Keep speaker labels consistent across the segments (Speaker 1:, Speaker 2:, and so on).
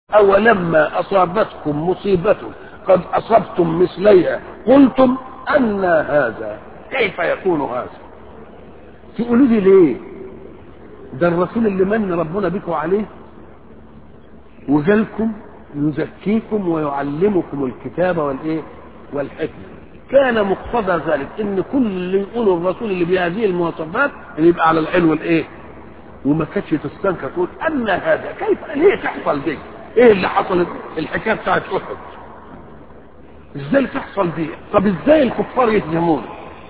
Speaker 1: أولما أصابتكم مصيبة قد أصبتم مثليها قلتم أن هذا كيف يكون هذا تقولوا لي ليه ده الرسول اللي من ربنا بكم عليه وجالكم يزكيكم ويعلمكم الكتاب والايه والحكمه كان مقتضى ذلك ان كل اللي يقوله الرسول اللي بهذه المواصفات اللي يبقى على العلم والايه وما كانتش تستنكر تقول ان هذا كيف ليه تحصل دي ايه اللي حصلت الحكايه بتاعت احد ازاي تحصل دي طب ازاي الكفار يهزمون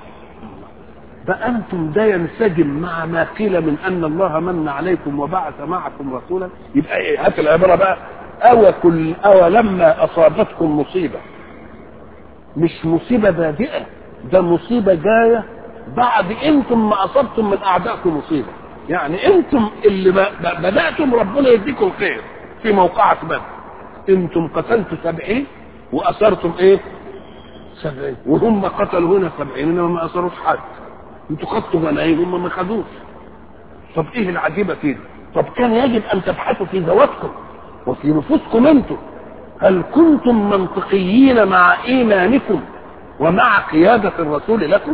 Speaker 1: فانتم ده ينسجم مع ما قيل من ان الله من عليكم وبعث معكم رسولا يبقى ايه هات العباره بقى او كل او لما اصابتكم مصيبه مش مصيبه بادئه ده مصيبه جايه بعد انتم ما اصبتم من اعدائكم مصيبه يعني انتم اللي ب- بداتم ربنا يديكم الخير في موقعة بدر انتم قتلتوا سبعين واثرتم ايه سبعين وهم قتلوا هنا سبعين انما ما اثروش حد انتوا خدتوا غنايم هم ما خدوش طب ايه العجيبه فيه طب كان يجب ان تبحثوا في ذواتكم وفي نفوسكم انتم هل كنتم منطقيين مع ايمانكم ومع قياده الرسول لكم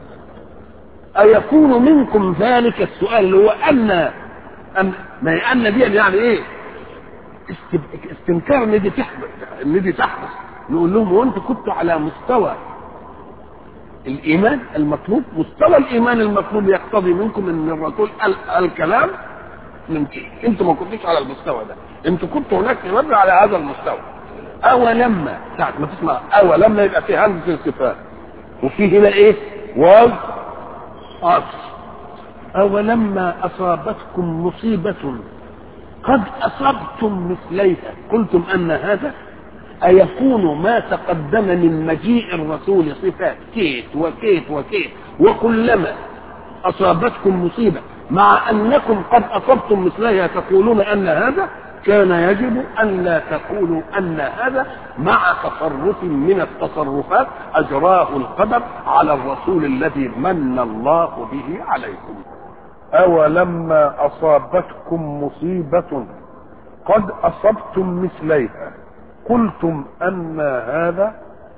Speaker 1: أيكون منكم ذلك السؤال اللي هو أن أن ما هي أن دي يعني إيه؟ است- استنكار إن دي تحدث إن دي تحدث نقول لهم وأنتم كنتوا على مستوى الإيمان المطلوب مستوى الإيمان المطلوب يقتضي منكم إن الرسول قال الكلام نمشي أنتم ما كنتوش على المستوى ده أنتم كنتوا هناك في بدر على هذا المستوى أولما ساعة ما تسمع أولما يبقى في همزة الصفات وفي هنا إيه؟ واو عطف أولما أصابتكم مصيبة قد أصبتم مثليها قلتم أن هذا أيكون ما تقدم من مجيء الرسول صفات كيت وكيت وكيت وكلما أصابتكم مصيبة مع أنكم قد أصبتم مثليها تقولون أن هذا كان يجب أن لا تقولوا أن هذا مع تصرف من التصرفات أجراه القدر على الرسول الذي من الله به عليكم
Speaker 2: أولما أصابتكم مصيبة قد أصبتم مثليها قلتم أن هذا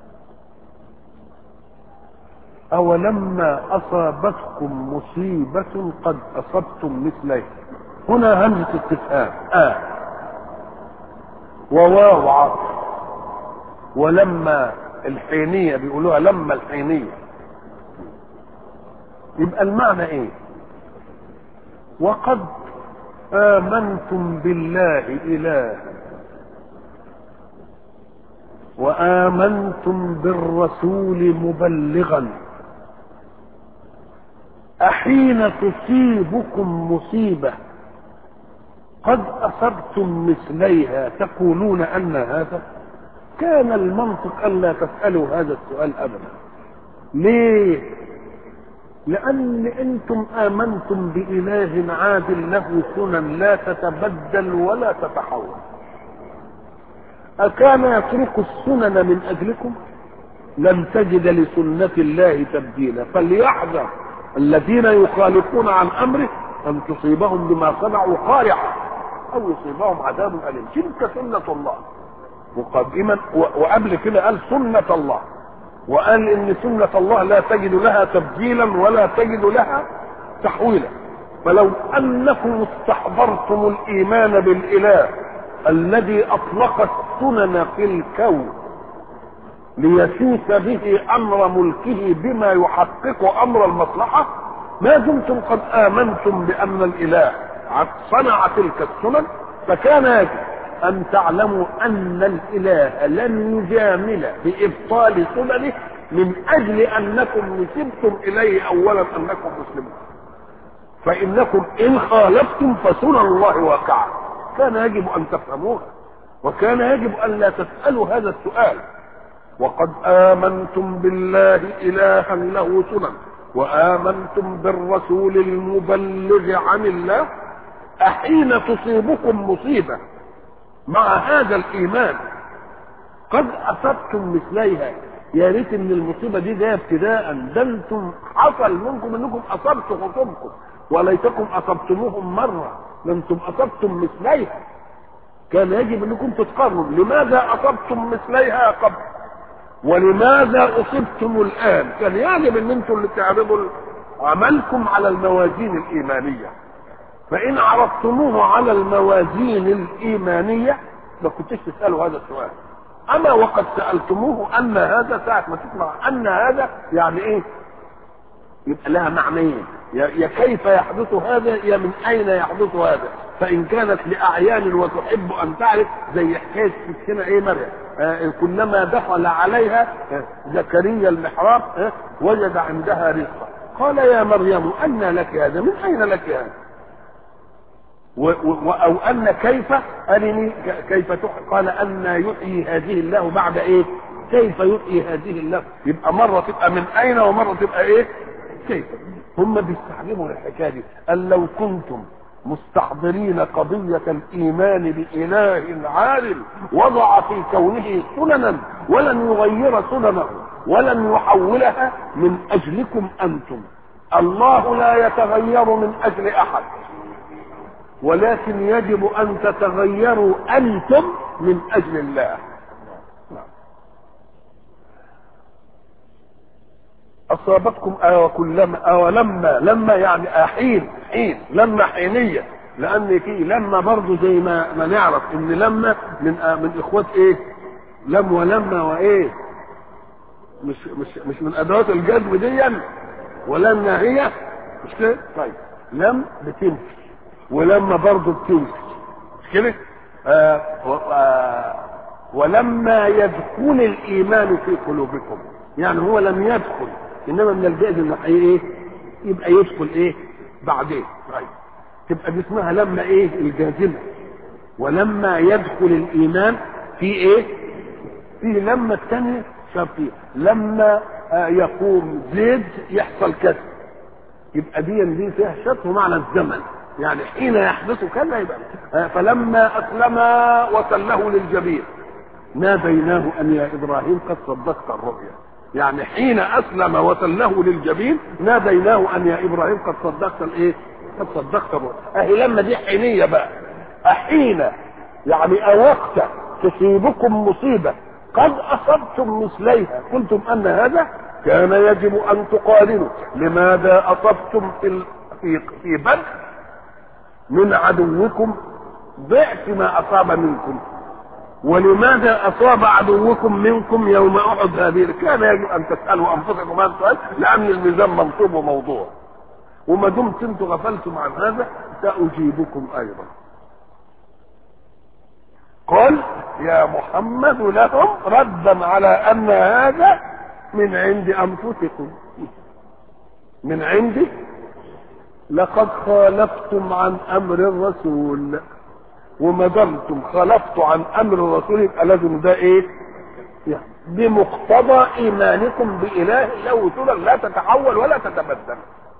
Speaker 2: أولما أصابتكم مصيبة قد أصبتم مثليها هنا همزة استفهام آه وواو عطف ولما الحينية بيقولوها لما الحينية يبقى المعنى ايه وقد آمنتم بالله إلها وآمنتم بالرسول مبلغا أحين تصيبكم مصيبة قد أصبتم مثليها تقولون أن هذا كان المنطق ألا تسألوا هذا السؤال أبدا ليه لأن أنتم آمنتم بإله عادل له سنن لا تتبدل ولا تتحول أكان يترك السنن من أجلكم لن تجد لسنة الله تبديلا فليحذر الذين يخالفون عن أمره أن تصيبهم بما صنعوا قارعة أو يصيبهم عذاب أليم تلك سنة الله مقدما وقبل كده قال سنة الله وقال ان سنة الله لا تجد لها تبديلا ولا تجد لها تحويلا فلو انكم استحضرتم الايمان بالاله الذي اطلق السنن في الكون ليسوس به امر ملكه بما يحقق امر المصلحه ما دمتم قد امنتم بان الاله صنع تلك السنن فكان يجب أن تعلموا أن الإله لن يجامل بإبطال سننه من أجل أنكم نسبتم إليه أولا أنكم مسلمون فإنكم إن خالفتم فسنن الله واقعة كان يجب أن تفهموها وكان يجب أن لا تسألوا هذا السؤال وقد آمنتم بالله إلها له سنن وآمنتم بالرسول المبلغ عن الله أحين تصيبكم مصيبة مع هذا الايمان قد اصبتم مثليها يا ريت ان المصيبه دي جايه ابتداء ده انتم حصل منكم انكم اصبتوا خصومكم وليتكم اصبتموهم مره ده انتم اصبتم مثليها كان يجب انكم تتقارنوا لماذا اصبتم مثليها قبل ولماذا اصبتم الان كان يجب ان انتم اللي تعرضوا عملكم على الموازين الايمانيه فان عرضتموه على الموازين الايمانيه ما كنتش تسالوا هذا السؤال اما وقد سالتموه ان هذا ساعه ما تسمع ان هذا يعني ايه يبقى لها معنيين يا يا كيف يحدث هذا يا من اين يحدث هذا فان كانت لاعيان وتحب ان تعرف زي حكايه ستنا ايه مريم آه كلما دخل عليها آه زكريا المحراب آه وجد عندها رزقا قال يا مريم ان لك هذا من اين لك هذا و و او ان كيف ارني كيف تحيي قال ان يحيي هذه الله بعد ايه كيف يحيي هذه الله يبقى مره تبقى من اين ومره تبقى ايه كيف هم بيستخدموا الحكايه دي قال لو كنتم مستحضرين قضية الإيمان بإله عالم وضع في كونه سننا ولن يغير سننه ولن يحولها من أجلكم أنتم الله لا يتغير من أجل أحد ولكن يجب أن تتغيروا أنتم من أجل الله اصابتكم أو كلما أو لما لما يعني احين حين لما حينيه لان في لما برضه زي ما ما نعرف ان لما من آه من اخوات ايه لم ولما وايه مش مش مش من ادوات الجذب دي ولما هي مش كده طيب لم بتنفي ولما برضه بتنفي مش كده آه آه ولما يدخل الايمان في قلوبكم يعني هو لم يدخل انما من الجائز انه ايه يبقى يدخل ايه بعدين طيب تبقى دي اسمها لما ايه الجازمه ولما يدخل الايمان في ايه في لما الثانيه شرطيه لما آه يقوم زيد يحصل كذا يبقى دي دي فيها شرط ومعنى الزمن يعني حين يحدث كذا يبقى آه فلما اسلم وسله للجبين ناديناه ان يا ابراهيم قد صدقت الرؤيا يعني حين اسلم وسله للجبين ناديناه ان يا ابراهيم قد صدقت الايه؟ قد صدقت الرؤيا اهي لما دي حينيه بقى احين يعني اوقت تصيبكم مصيبه قد اصبتم مثليها قلتم ان هذا كان يجب ان تقارنوا لماذا اصبتم في في في بدر من عدوكم ضعف ما اصاب منكم ولماذا اصاب عدوكم منكم يوم احد هذه كان يجب ان تسالوا انفسكم هذا السؤال لان الميزان منصوب وموضوع وما دمت انتم غفلتم عن هذا ساجيبكم ايضا قال يا محمد لهم ردا على ان هذا من عند انفسكم من عندي لقد خالفتم عن امر الرسول وما دمتم خالفتوا عن امر الرسول يبقى لازم ده ايه؟ يعني بمقتضى ايمانكم باله له سنن لا تتحول ولا تتبدل.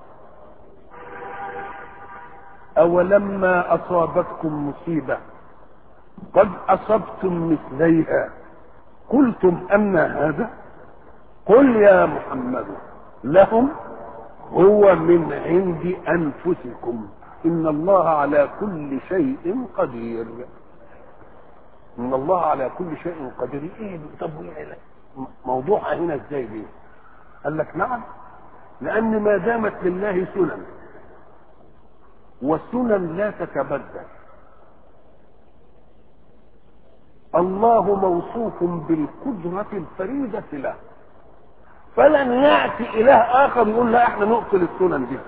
Speaker 2: اولما اصابتكم مصيبه قد اصبتم مثليها قلتم ان هذا قل يا محمد لهم هو من عند انفسكم ان الله على كل شيء قدير ان الله على كل شيء قدير ايه طب موضوعها هنا ازاي دي قال لك نعم لان ما دامت لله سنن والسنن لا تتبدل الله موصوف بالقدرة الفريدة له فلن يأتي إله آخر يقول لا احنا نقتل السنن دي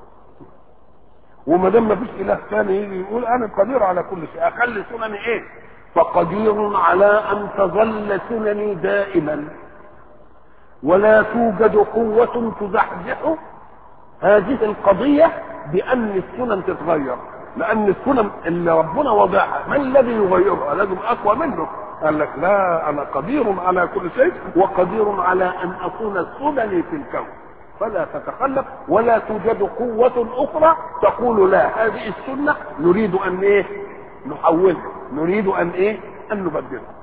Speaker 2: وما دام ما فيش اله ثاني يجي يقول انا قدير على كل شيء اخلي سنني ايه فقدير على ان تظل سنني دائما ولا توجد قوة تزحزح هذه القضية بأن السنن تتغير لأن السنن اللي ربنا وضعها من الذي يغيرها لازم أقوى منه قال لك لا أنا قدير على كل شيء وقدير على أن أكون سنني في الكون فلا تتخلف ولا توجد قوة أخرى تقول لا هذه السنة نريد أن إيه؟ نحولها نريد أن إيه؟ أن نبدلها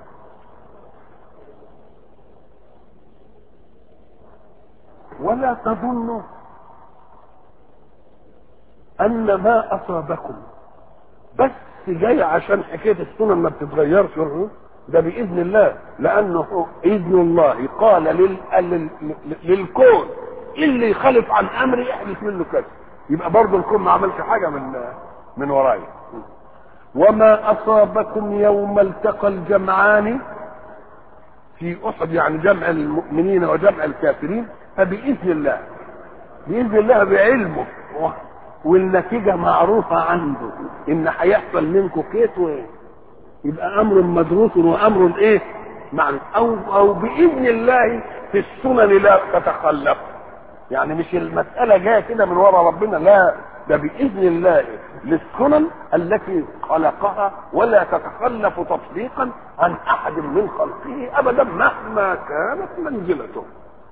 Speaker 2: ولا تظنوا أن ما أصابكم بس
Speaker 1: جاي عشان حكايه السنن ما بتتغيرش ده باذن الله لانه اذن الله قال لل... لل... للكون اللي يخالف عن امري يحدث منه كذا يبقى برضه الكون ما عملش حاجه من من ورايا وما اصابكم يوم التقى الجمعان في احد يعني جمع المؤمنين وجمع الكافرين فباذن الله باذن الله بعلمه والنتيجه معروفه عنده ان هيحصل منكم كيت وايه يبقى امر مدروس وامر ايه معروف او او باذن الله في السنن لا تتخلف يعني مش المساله جايه كده من ورا ربنا لا ده باذن الله للسنن التي خلقها ولا تتخلف تطبيقا عن احد من خلقه ابدا مهما كانت منزلته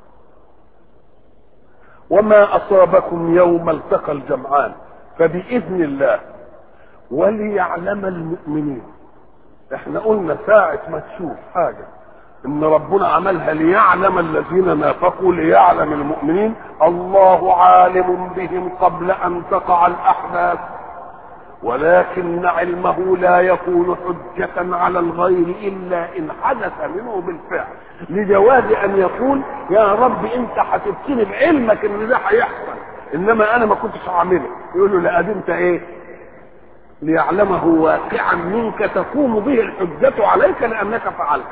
Speaker 1: وما اصابكم يوم التقى الجمعان فباذن الله وليعلم المؤمنين احنا قلنا ساعة ما تشوف حاجة ان ربنا عملها ليعلم الذين نافقوا ليعلم المؤمنين الله عالم بهم قبل ان تقع الاحداث ولكن علمه لا يكون حجة على الغير إلا إن حدث منه بالفعل لجواز أن يقول يا رب أنت هتبتني بعلمك إن ده هيحصل إنما أنا ما كنتش هعمله يقول له لا أنت إيه ليعلمه واقعا منك تقوم به الحجة عليك لأنك فعلته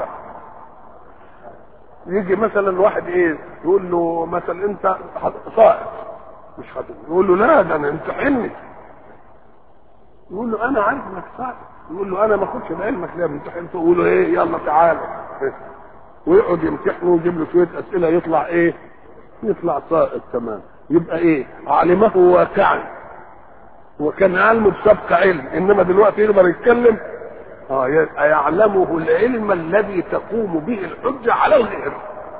Speaker 1: يجي مثلا واحد ايه يقول له مثلا انت سائق مش خطيب يقول له لا ده انا امتحني يقول له انا عارف انك سائق يقول له انا ما اخدش بعلمك ليه امتحنت يقول له ايه يلا تعالى ويقعد يمتحنه ويجيب له شويه اسئله يطلع ايه يطلع سائق تمام يبقى ايه علمه واقعا وكان علمه بسبق علم انما دلوقتي يقدر يتكلم اه يعلمه العلم الذي تقوم به الحجه على الغير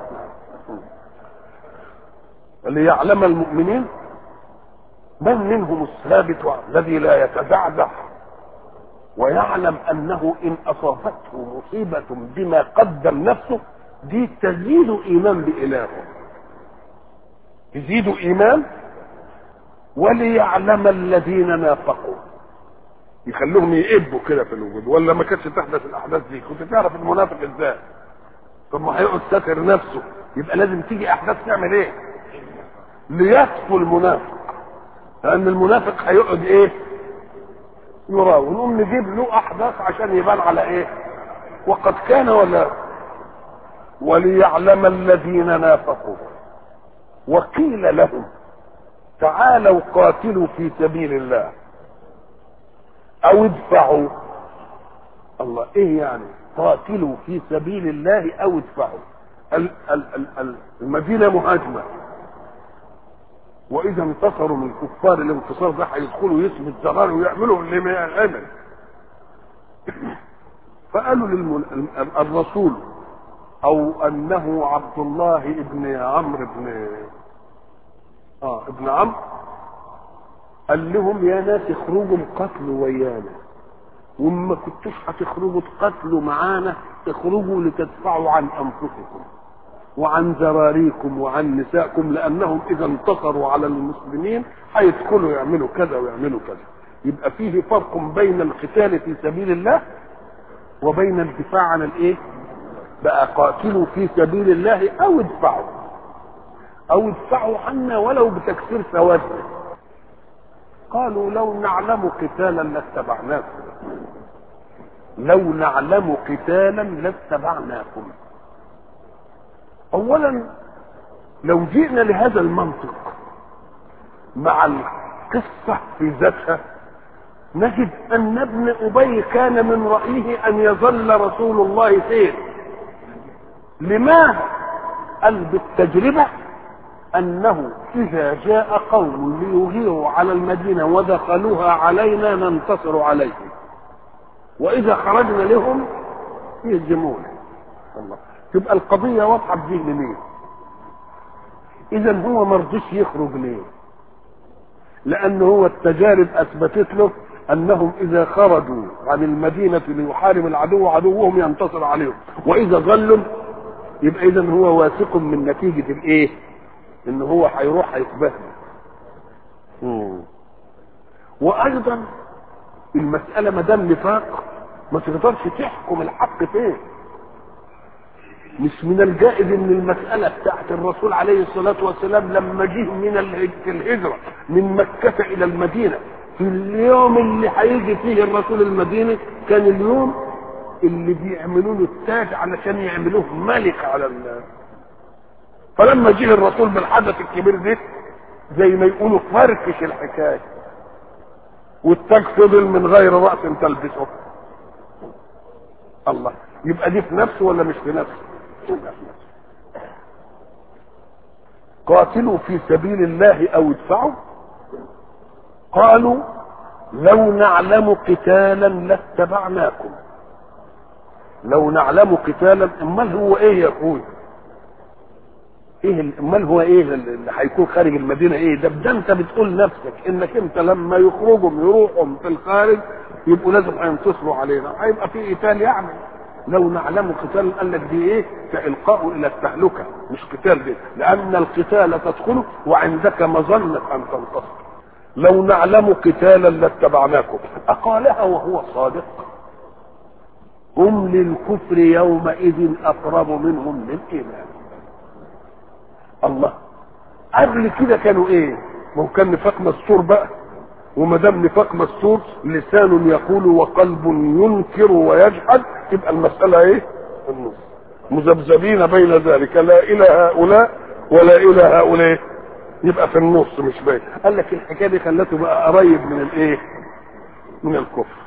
Speaker 1: ليعلم المؤمنين من منهم الثابت الذي لا يتدعدع ويعلم انه ان اصابته مصيبه بما قدم نفسه دي تزيد ايمان بالهه تزيد ايمان وليعلم الذين نافقوا يخلوهم يقبوا كده في الوجود ولا ما كانتش تحدث الاحداث دي كنت تعرف المنافق ازاي طب ما هيقعد ساتر نفسه يبقى لازم تيجي احداث تعمل ايه ليطفو المنافق لان المنافق هيقعد ايه يراه ونقوم نجيب له احداث عشان يبان على ايه وقد كان ولا وليعلم الذين نافقوا وقيل لهم تعالوا قاتلوا في سبيل الله او ادفعوا الله ايه يعني قاتلوا في سبيل الله او ادفعوا ال- ال- ال- ال- المدينه مهاجمه واذا انتصروا من كفار الانتصار ده هيدخلوا يسموا الزرار ويعملوا اللي ما يعمل فقالوا للرسول او انه عبد الله ابن عمرو بن اه ابن عمرو قال لهم يا ناس اخرجوا قتلوا ويانا وما كنتوش هتخرجوا تقتلوا معانا اخرجوا لتدفعوا عن انفسكم وعن ذراريكم وعن نسائكم لانهم اذا انتصروا على المسلمين هيدخلوا يعملوا كذا ويعملوا كذا يبقى فيه فرق بين القتال في سبيل الله وبين الدفاع عن الايه بقى قاتلوا في سبيل الله او ادفعوا او ادفعوا عنا ولو بتكسير ثوابنا قالوا لو نعلم قتالا لاتبعناكم لو نعلم قتالا لاتبعناكم اولا لو جئنا لهذا المنطق مع القصة في ذاتها نجد ان ابن ابي كان من رأيه ان يظل رسول الله فين لماذا قال بالتجربة انه اذا جاء قوم ليغيروا على المدينة ودخلوها علينا ننتصر عليهم واذا خرجنا لهم يهزمون الله تبقى القضية واضحة بذهن مين اذا هو ما رضيش يخرج ليه لان هو التجارب اثبتت له انهم اذا خرجوا عن المدينة ليحارب العدو عدوهم ينتصر عليهم واذا ظلوا يبقى اذا هو واثق من نتيجة الايه ان هو هيروح هيتبهدل وايضا
Speaker 2: المسألة ما دام نفاق ما تقدرش تحكم الحق فين مش من الجائز ان المسألة بتاعت الرسول عليه الصلاة والسلام لما جه من الهج- في الهجرة من مكة الى المدينة في اليوم اللي هيجي فيه الرسول المدينة كان اليوم اللي بيعملوا له التاج علشان يعملوه ملك على ال فلما جه الرسول بالحدث الكبير ده زي ما يقولوا فركش الحكايه والتاج فضل من غير راس تلبسه الله يبقى دي في نفسه ولا مش في نفسه يبقى في نفسه قاتلوا في سبيل الله او ادفعوا قالوا لو نعلم قتالا لاتبعناكم لو نعلم قتالا امال هو ايه يا اخوي ايه ال- امال هو ايه اللي هيكون خارج المدينه ايه ده ده انت بتقول نفسك انك انت لما يخرجوا يروحوا في الخارج يبقوا لازم هينتصروا علينا هيبقى في قتال يعني لو نعلم قتال قال لك دي ايه كالقاء الى التهلكه مش قتال دي لان القتال تدخله وعندك مظنه ان تنتصر لو نعلم قتالا لاتبعناكم اقالها وهو صادق هم للكفر يومئذ اقرب منهم للايمان الله قبل كده كانوا ايه ما هو كان نفاق مستور بقى وما دام نفاق مستور لسان يقول وقلب ينكر ويجحد تبقى المساله ايه النص مذبذبين بين ذلك لا الى هؤلاء ولا الى هؤلاء يبقى في النص مش باين قال لك الحكايه دي خلته بقى قريب من الايه من الكفر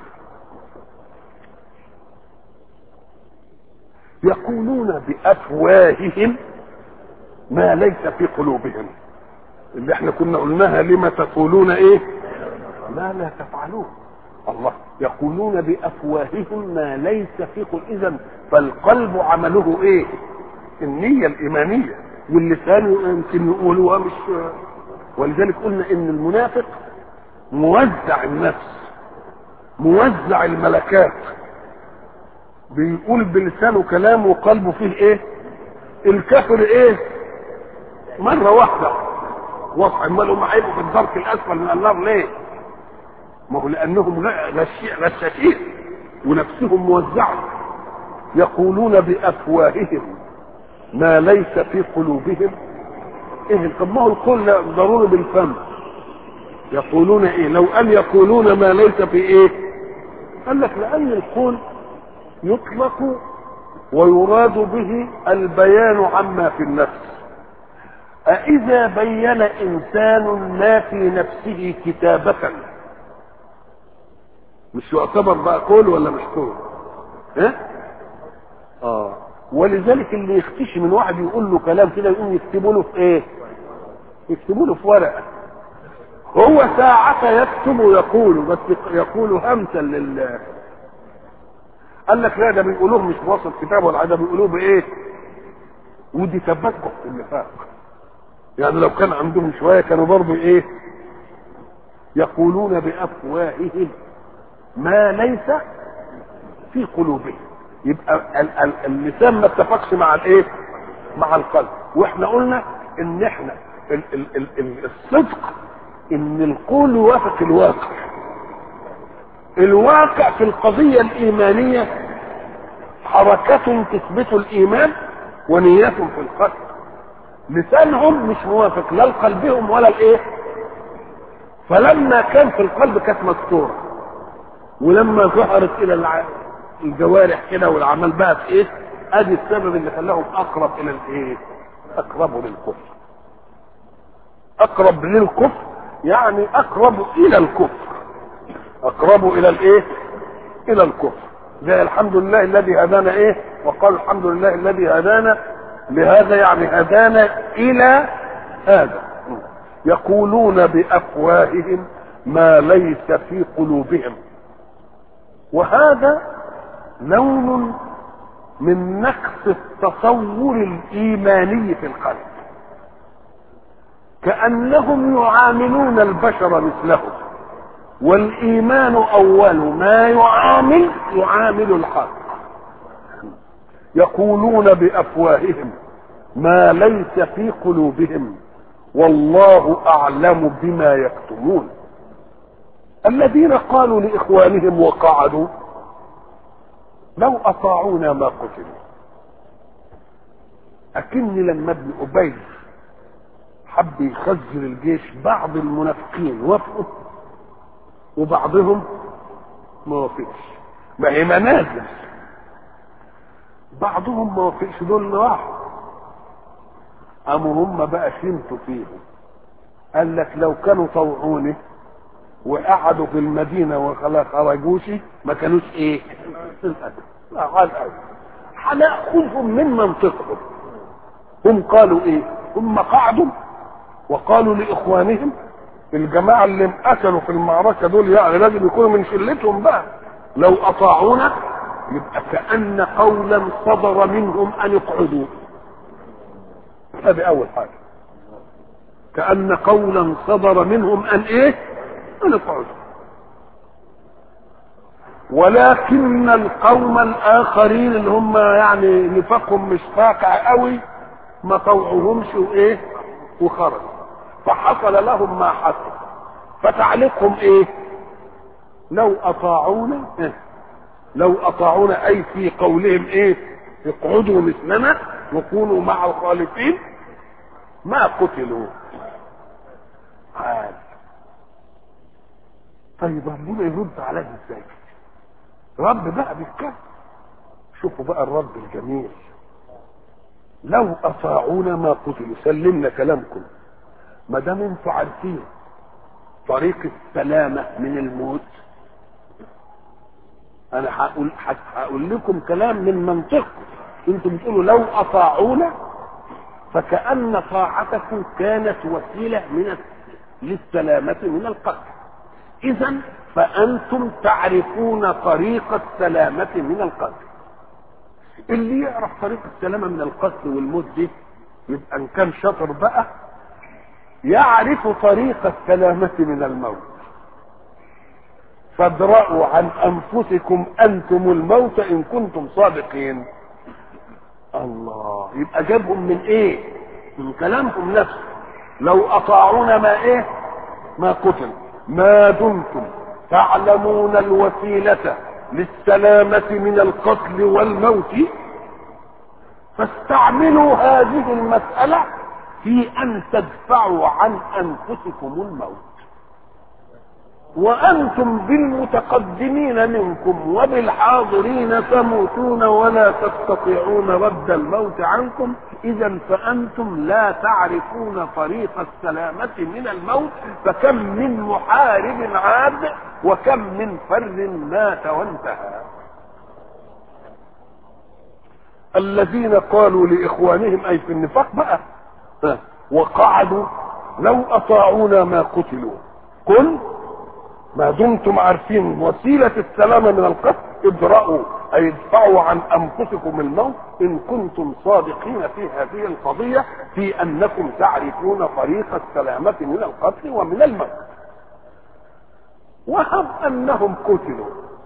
Speaker 2: يقولون بافواههم ما ليس في قلوبهم اللي احنا كنا قلناها لما تقولون ايه ما لا تفعلون الله يقولون بافواههم ما ليس في قلوبهم اذا فالقلب عمله ايه النيه الايمانيه واللسان يمكن يقولوها مش ولذلك قلنا ان المنافق موزع النفس موزع الملكات بيقول بلسانه كلام وقلبه فيه ايه الكافر ايه مرة واحدة وصح امال هم هيبقوا في الدرك الاسفل من النار ليه؟ ما هو لانهم غشي- غشاشين ونفسهم موزعة يقولون بافواههم ما ليس في قلوبهم ايه طب ما هو القول ضروري بالفم يقولون ايه لو قال يقولون ما ليس في ايه قال لك لان القول يطلق ويراد به البيان عما في النفس أإذا بين إنسان ما في نفسه كتابة مش يعتبر بقى قول ولا مش قول؟ ها؟ اه ولذلك اللي يختشي من واحد يقول له كلام كده يقوم يكتبوا له في ايه؟ يكتبوا له في ورقه هو ساعة يكتب ويقول بس يقول همسا لله قال لك لا ده بيقولوه مش بوسط كتاب ولا ده بيقولوه بايه؟ ودي تبكح في النفاق يعني لو كان عندهم شويه كانوا برضه ايه؟ يقولون بافواههم ما ليس في قلوبهم يبقى ال- ال- اللسان ما اتفقش مع الايه؟ مع القلب واحنا قلنا ان احنا ال- ال- ال- ال- الصدق ان القول يوافق الواقع الواقع في القضية الإيمانية حركة تثبت الإيمان ونية في القلب لسانهم مش موافق لا لقلبهم ولا الايه فلما كان في القلب كانت مستورة ولما ظهرت الى الع... الجوارح كده والعمل بقى في ايه ادي السبب اللي خلاهم اقرب الى الايه اقرب للكفر اقرب للكفر يعني اقرب الى الكفر اقرب الى الايه الى الكفر زي الحمد لله الذي هدانا ايه وقال الحمد لله الذي هدانا لهذا يعني هدانا الى هذا يقولون بافواههم ما ليس في قلوبهم وهذا لون من نقص التصور الايماني في القلب كانهم يعاملون البشر مثلهم والايمان اول ما يعامل يعامل الحق يقولون بافواههم ما ليس في قلوبهم والله اعلم بما يكتمون الذين قالوا لاخوانهم وقعدوا لو اطاعونا ما قتلوا اكني لما ابن ابي حب يخزن الجيش بعض المنافقين وافقوا وبعضهم ما وافقش ما هي منازل بعضهم ما وافقش دول راحوا قاموا هم بقى شمتوا فيهم قال لك لو كانوا طوعوني وقعدوا في المدينه وخلا خرجوش ما كانوش ايه؟ لا على هناخذهم من منطقهم هم قالوا ايه؟ هم قعدوا وقالوا لاخوانهم الجماعه اللي انقتلوا في المعركه دول يعني لازم يكونوا من شلتهم بقى لو اطاعونا يبقى كان قولا صدر منهم ان يقعدوا هذه اول حاجه كان قولا صدر منهم ان ايه ان يقعدوا ولكن القوم الاخرين اللي هم يعني نفاقهم مش فاقع قوي ما طوعوهمش وايه وخرجوا فحصل لهم ما حصل فتعليقهم ايه لو اطاعونا إيه؟ لو اطاعونا اي في قولهم ايه اقعدوا مثلنا وكونوا مع الخالفين ما قتلوا عاد طيب ربنا يرد عليه ازاي رب بقى بيتكلم شوفوا بقى الرب الجميل لو اطاعونا ما قتلوا سلمنا كلامكم ما دام انتوا عارفين طريق السلامة من الموت انا هقول هقول لكم كلام من منطقكم انتم بتقولوا لو اطاعونا فكأن طاعتكم كانت وسيلة من للسلامة من القتل اذا فانتم تعرفون طريق السلامة من القتل اللي يعرف طريق السلامة من القتل والموت دي يبقى ان كان شاطر بقى يعرف طريق السلامة من الموت فادرأوا عن أنفسكم أنتم الموت إن كنتم صادقين الله يبقى جابهم من إيه من كلامهم نفسه لو أطاعونا ما إيه ما قتل ما دمتم تعلمون الوسيلة للسلامة من القتل والموت فاستعملوا هذه المسألة في ان تدفعوا عن انفسكم الموت وانتم بالمتقدمين منكم وبالحاضرين تموتون ولا تستطيعون رد الموت عنكم اذا فانتم لا تعرفون طريق السلامه من الموت فكم من محارب عاد وكم من فر مات وانتهى الذين قالوا لاخوانهم اي في النفاق بقى وقعدوا لو اطاعونا ما قتلوا قل ما دمتم عارفين وسيلة السلامة من القتل ادرأوا أي ادفعوا عن أنفسكم الموت إن كنتم صادقين في هذه القضية في أنكم تعرفون طريق السلامة من القتل ومن الموت وهب أنهم قتلوا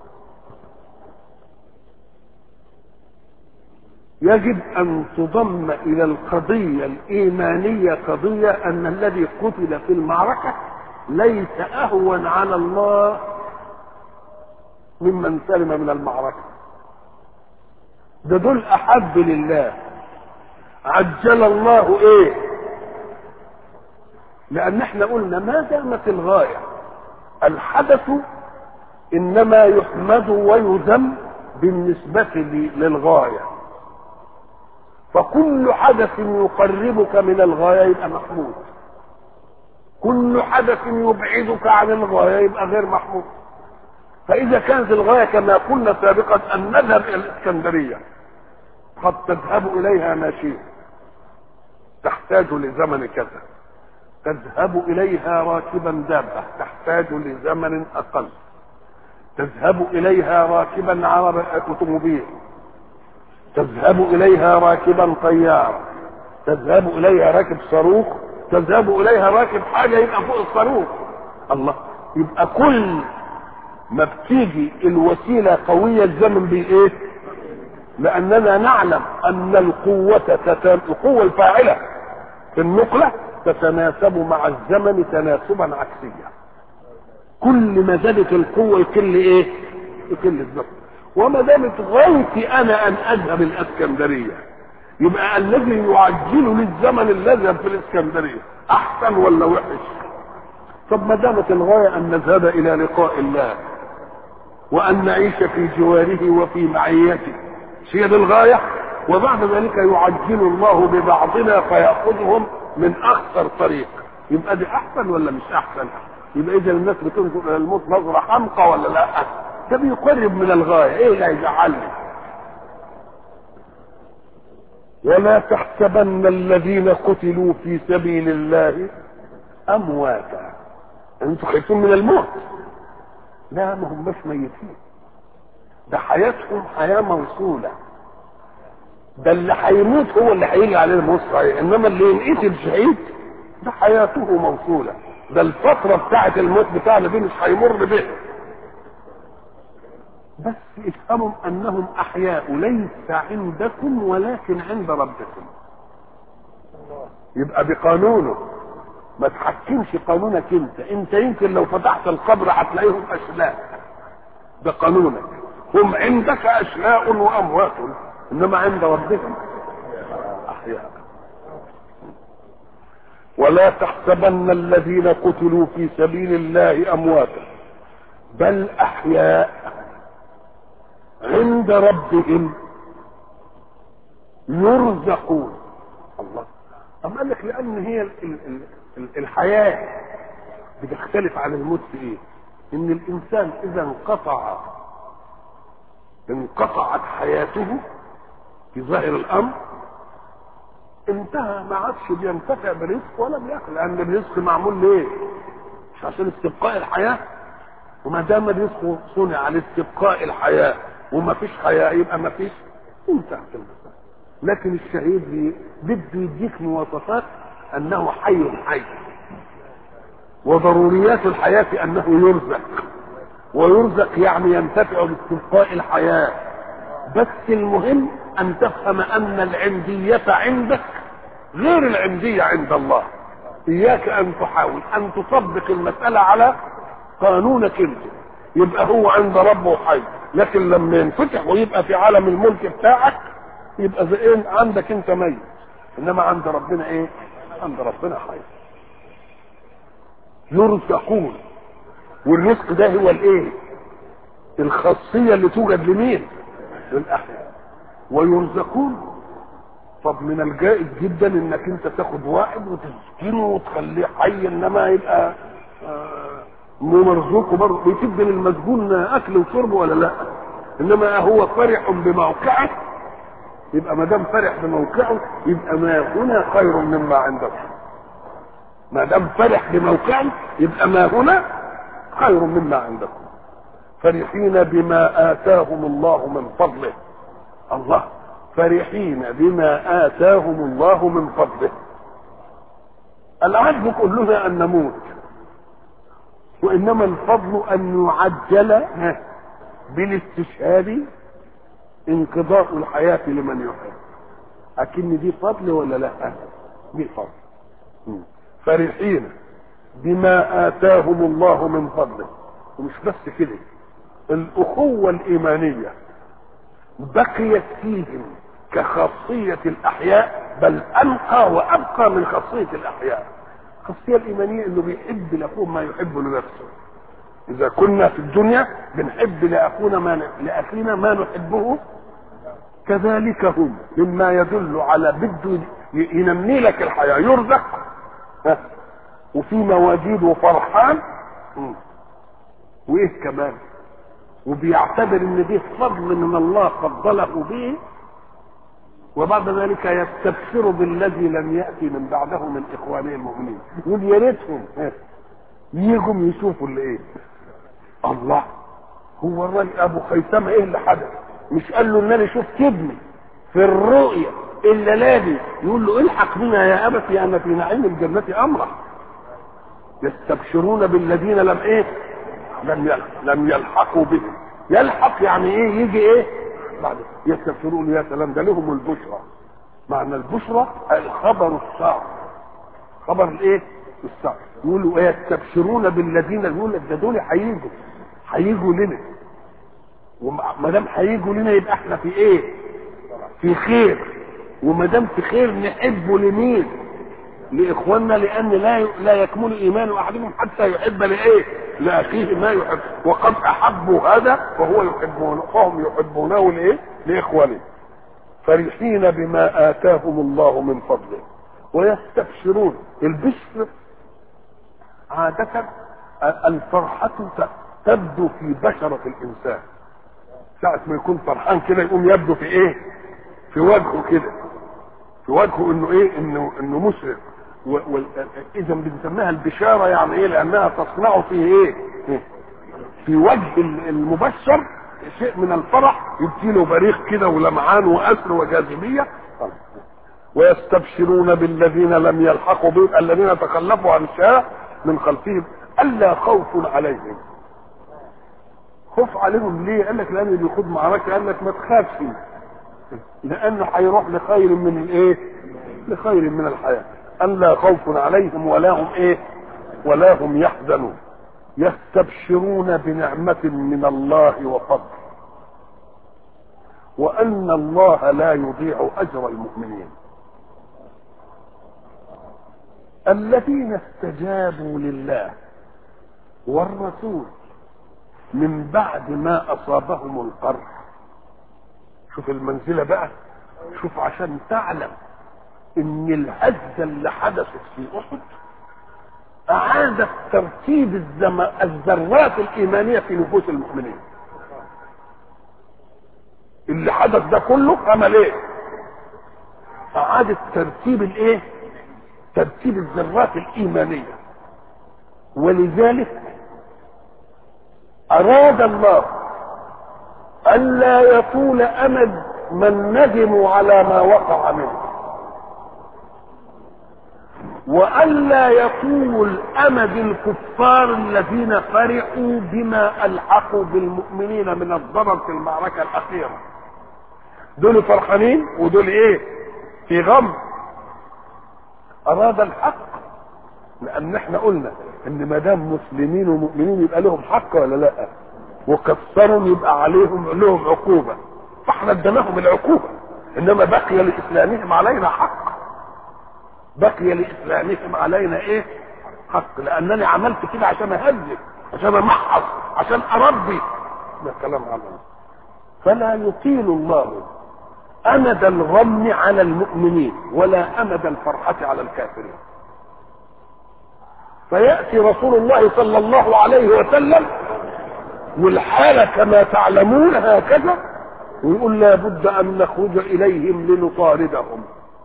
Speaker 2: يجب ان تضم الى القضيه الايمانيه قضيه ان الذي قتل في المعركه ليس اهون على الله ممن سلم من المعركه ده دول احب لله عجل الله ايه لان احنا قلنا ما دامت الغايه الحدث انما يحمد ويذم بالنسبه للغايه فكل حدث يقربك من الغايه يبقى محمود كل حدث يبعدك عن الغايه يبقى غير محمود فاذا كانت الغايه كما قلنا سابقا ان نذهب الى الاسكندريه قد تذهب اليها ماشيه تحتاج لزمن كذا تذهب اليها راكبا دابه تحتاج لزمن اقل تذهب اليها راكبا عرب اوتوموبيل تذهب اليها راكبا طيار تذهب اليها راكب صاروخ تذهب اليها راكب حاجه يبقى فوق الصاروخ الله يبقى كل ما بتيجي الوسيله قويه الزمن بايه لاننا نعلم ان القوه تت... القوه الفاعله في النقله تتناسب مع الزمن تناسبا عكسيا كل ما زادت القوة يقل ايه يقل الضغط وما دامت غايتي انا ان اذهب الاسكندرية يبقى الذي يعجل للزمن الذهب في الاسكندرية احسن ولا وحش طب ما دامت الغاية ان نذهب الى لقاء الله وان نعيش في جواره وفي معيته هي دي الغاية وبعد ذلك يعجل الله ببعضنا فيأخذهم من اخطر طريق يبقى دي احسن ولا مش احسن يبقى اذا الناس بتنظر الى الموت نظره حمقى ولا لا ده بيقرب من الغايه ايه اللي هيزعلني ولا تحسبن الذين قتلوا في سبيل الله امواتا انتوا خايفين من الموت لا ما هماش ميتين ده حياتهم حياه موصوله ده اللي هيموت هو اللي هيجي عليه الموت صحيح انما اللي ينقتل شهيد ده حياته موصوله ده الفترة بتاعة الموت بتاعنا دي مش هيمر به بس افهموا انهم احياء ليس عندكم ولكن عند ربكم يبقى بقانونه ما تحكمش قانونك انت انت يمكن لو فتحت القبر هتلاقيهم اشلاء بقانونك هم عندك اشلاء واموات انما عند ربهم احياء ولا تحسبن الذين قتلوا في سبيل الله امواتا بل احياء عند ربهم يرزقون الله أم قال لك لأن هي ال ال ال الحياة بتختلف عن الموت في إيه؟ إن الإنسان إذا انقطع انقطعت حياته في ظاهر الأمر انتهى ما عادش بينتفع برزق ولا بياكل لأن الرزق معمول ليه؟ مش عشان استبقاء الحياة وما دام الرزق صنع لاستبقاء الحياة وما فيش حياة يبقى ما فيش انتهت المسألة لكن الشهيد بده يديك مواصفات انه حي حي وضروريات الحياة انه يرزق ويرزق يعني ينتفع باستبقاء الحياة بس المهم ان تفهم ان العندية عندك غير العندية عند الله اياك ان تحاول ان تطبق المسألة على قانونك انت يبقى هو عند ربه حي لكن لما ينفتح ويبقى في عالم الملك بتاعك يبقى زي ايه عندك انت ميت انما عند ربنا ايه عند ربنا حي يرزقون والرزق ده هو الايه الخاصيه اللي توجد لمين للاحياء ويرزقون طب من الجائز جدا انك انت تاخد واحد وتسكنه وتخليه حي انما يبقى آه مرزوق برضه بيتب للمسجون اكل وشرب ولا لا انما هو فرح بموقعه يبقى ما دام فرح بموقعه يبقى ما هنا خير مما عندكم ما دام فرح بموقعه يبقى ما هنا خير مما عندكم فرحين بما آتاهم الله من فضله الله فرحين بما آتاهم الله من فضله العجب كلنا أن نموت وإنما الفضل أن يعجل بالاستشهاد انقضاء الحياة لمن يحب أكن دي فضل ولا لا دي فضل فرحين بما آتاهم الله من فضله ومش بس كده الأخوة الإيمانية بقيت فيهم كخاصية الأحياء بل أنقى وأبقى من خاصية الأحياء الخاصية الإيمانية إنه بيحب لأخوه ما يحب لنفسه إذا كنا في الدنيا بنحب لأخونا ما لأخينا ما نحبه كذلك هم مما يدل على بده ينمي لك الحياة يرزق وفي مواجيد وفرحان وايه كمان وبيعتبر ان دي فضل من الله فضله به وبعد ذلك يستبشر بالذي لم ياتي من بعده من اخوانه المؤمنين يقول يا ريتهم يجوا يشوفوا اللي ايه الله هو الراجل ابو خيثمه ايه اللي حدث مش قال له ان انا شفت ابني في الرؤيا الا لادي يقول له الحق بنا يا ابتي انا في نعيم الجنه امرح يستبشرون بالذين لم ايه لم لم يلحقوا به يلحق يعني ايه يجي ايه بعد يستبشرون يا سلام ده لهم البشرى معنى البشرى الخبر السار خبر الايه الصعب يقولوا ويستبشرون بالذين يقول لك ده دول هيجوا هيجوا لنا وما دام هيجوا لنا يبقى احنا في ايه؟ في خير وما دام في خير نحبه لمين؟ لاخواننا لان لا لا يكمل ايمان احدهم حتى يحب لايه؟ لاخيه ما يحب وقد احبوا هذا وهو يحبونه وهم يحبونه لايه؟ لاخوانهم فرحين بما اتاهم الله من فضله ويستبشرون البشر عادة الفرحة تبدو في بشرة الإنسان ساعة ما يكون فرحان كده يقوم يبدو في إيه؟ في وجهه كده في وجهه إنه إيه؟ إنه إنه مسرف إذا بنسميها البشارة يعني إيه؟ لأنها تصنع فيه إيه؟ في وجه المبشر شيء من الفرح يبتيله بريق كده ولمعان وأسر وجاذبية ويستبشرون بالذين لم يلحقوا بهم الذين تخلفوا عن الشارع من خلفهم الا خوف عليهم خوف عليهم ليه؟ قال لك لان اللي يخوض معركه قال لك ما تخافش لانه هيروح لخير من الايه؟ لخير من الحياه الا خوف عليهم ولا هم ايه؟ ولا هم يحزنون يستبشرون بنعمة من الله وفضل وأن الله لا يضيع أجر المؤمنين الذين استجابوا لله والرسول من بعد ما اصابهم القرح شوف المنزله بقى شوف عشان تعلم ان الهزه اللي حدثت في احد اعادت ترتيب الزم... الذرات الايمانيه في نفوس المؤمنين اللي حدث ده كله عمل ايه اعادت ترتيب الايه ترتيب الذرات الإيمانية ولذلك أراد الله ألا يطول أمد من ندموا على ما وقع منه وألا يطول أمد الكفار الذين فرحوا بما ألحقوا بالمؤمنين من الضرر في المعركة الأخيرة دول فرحانين ودول إيه في غم اراد الحق لان احنا قلنا ان ما دام مسلمين ومؤمنين يبقى لهم حق ولا لا وكفرهم يبقى عليهم لهم عقوبه فاحنا اديناهم العقوبه انما بقي لاسلامهم علينا حق بقي لاسلامهم علينا ايه حق لانني عملت كده عشان اهذب عشان امحص عشان اربي ده كلام على فلا يطيل الله امد الغم على المؤمنين ولا امد الفرحه على الكافرين فياتي رسول الله صلى الله عليه وسلم والحاله كما تعلمون هكذا ويقول لابد ان نخرج اليهم لنطاردهم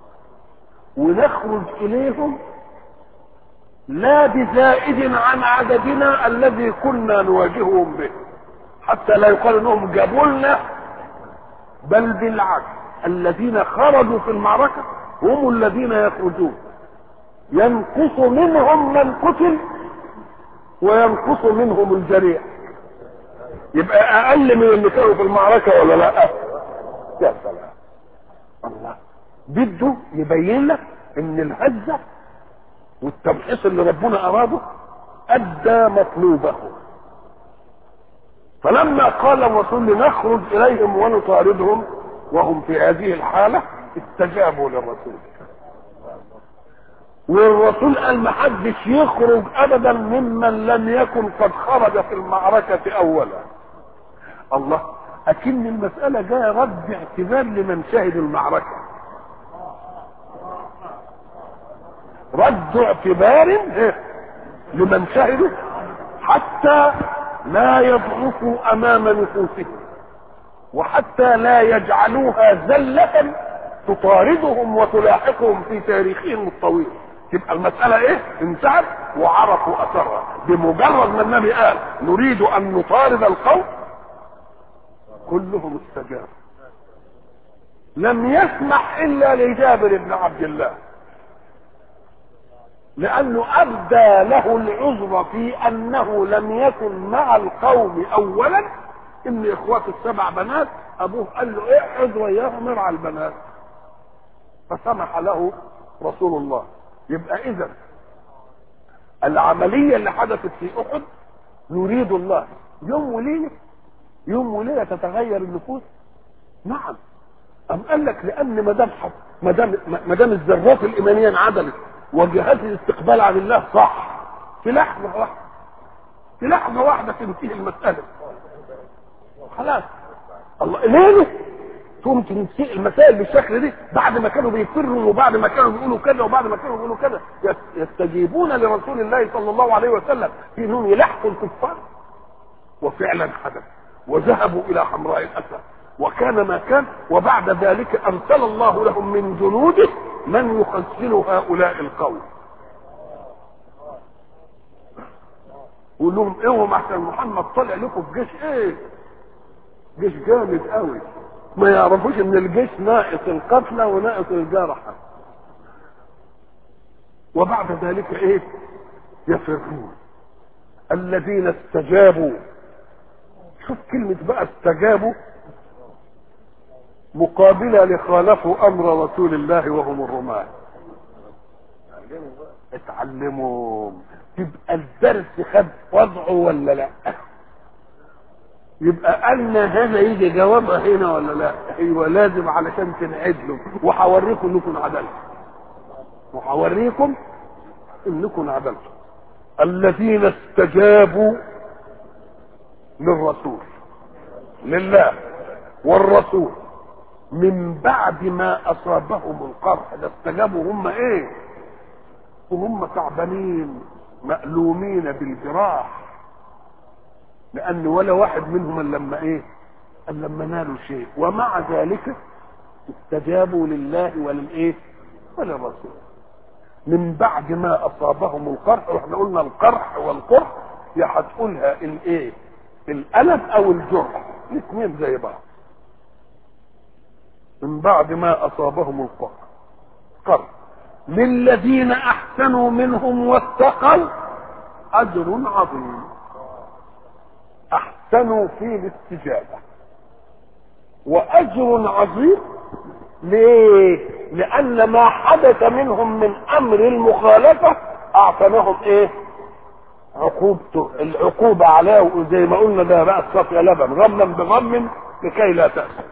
Speaker 2: ونخرج اليهم لا بزائد عن عددنا الذي كنا نواجههم به حتى لا يقال انهم جابوا لنا بل بالعكس الذين خرجوا في المعركة هم الذين يخرجون ينقص منهم من قتل وينقص منهم الجريح يبقى اقل من اللي كانوا في المعركة ولا لا يا سلام الله بده يبين لك ان الهزة والتمحيص اللي ربنا اراده ادى مطلوبه فلما قال الرسول لنخرج اليهم ونطاردهم وهم في هذه الحالة استجابوا للرسول والرسول قال ما حدش يخرج ابدا ممن لم يكن قد خرج في المعركة اولا الله اكن المسألة جاية رد اعتبار لمن شهد المعركة رد اعتبار لمن شهدوا حتى لا يضعفوا امام نفوسهم وحتى لا يجعلوها زلة تطاردهم وتلاحقهم في تاريخهم الطويل تبقى المسألة ايه انتهت وعرفوا اثرها بمجرد ما النبي قال نريد ان نطارد القوم كلهم استجابوا لم يسمح الا لجابر بن عبد الله لانه ابدى له العذر في انه لم يكن مع القوم اولا ان اخوات السبع بنات ابوه قال له اقعد وياهم ارعى البنات فسمح له رسول الله يبقى اذا العمليه اللي حدثت في احد يريد الله يوم وليله يوم وليله تتغير النفوس نعم أم قال لك لأن ما دام ما دام ما دام الذرات الإيمانية انعدلت وجهات الاستقبال عن الله صح في لحظة واحدة في لحظة واحدة تنتهي المسألة خلاص الله ليه تقوم تنتهي المسائل بالشكل دي بعد ما كانوا بيفروا وبعد ما كانوا بيقولوا كذا وبعد ما كانوا بيقولوا كذا يستجيبون لرسول الله صلى الله عليه وسلم في انهم يلحقوا الكفار وفعلا حدث وذهبوا الى حمراء الاسد وكان ما كان وبعد ذلك ارسل الله لهم من جنوده من يخزن هؤلاء القوم قول لهم اوعوا احسن محمد طلع لكم في جيش ايه جيش جامد قوي ما يعرفوش ان الجيش ناقص القتلى وناقص الجرحى وبعد ذلك ايه يفرون الذين استجابوا شوف كلمة بقى استجابوا مقابلة لخالفوا أمر رسول الله وهم الرماة اتعلموا يبقى الدرس خد وضعه ولا لا يبقى قالنا هذا يجي جوابها هنا ولا لا ايوه لازم علشان تنعدلوا وهوريكم انكم عدلتوا وهوريكم انكم عدلتوا الذين استجابوا للرسول لله والرسول من بعد ما اصابهم القرح ده استجابوا هم ايه وهم تعبانين مألومين بالجراح لان ولا واحد منهم الا لما ايه الا لما نالوا شيء ومع ذلك استجابوا لله وللايه وللرسول من بعد ما اصابهم القرح واحنا قلنا القرح والقرح يا هتقولها الايه الالم او الجرح الاثنين زي بعض من بعد ما اصابهم القرح قرح للذين احسنوا منهم واتقوا اجر عظيم احسنوا في الاستجابه واجر عظيم ليه لان ما حدث منهم من امر المخالفه اعطيناهم ايه عقوبته العقوبه عليه زي ما قلنا ده بقى الصفي لبن غما بغم لكي لا تأسف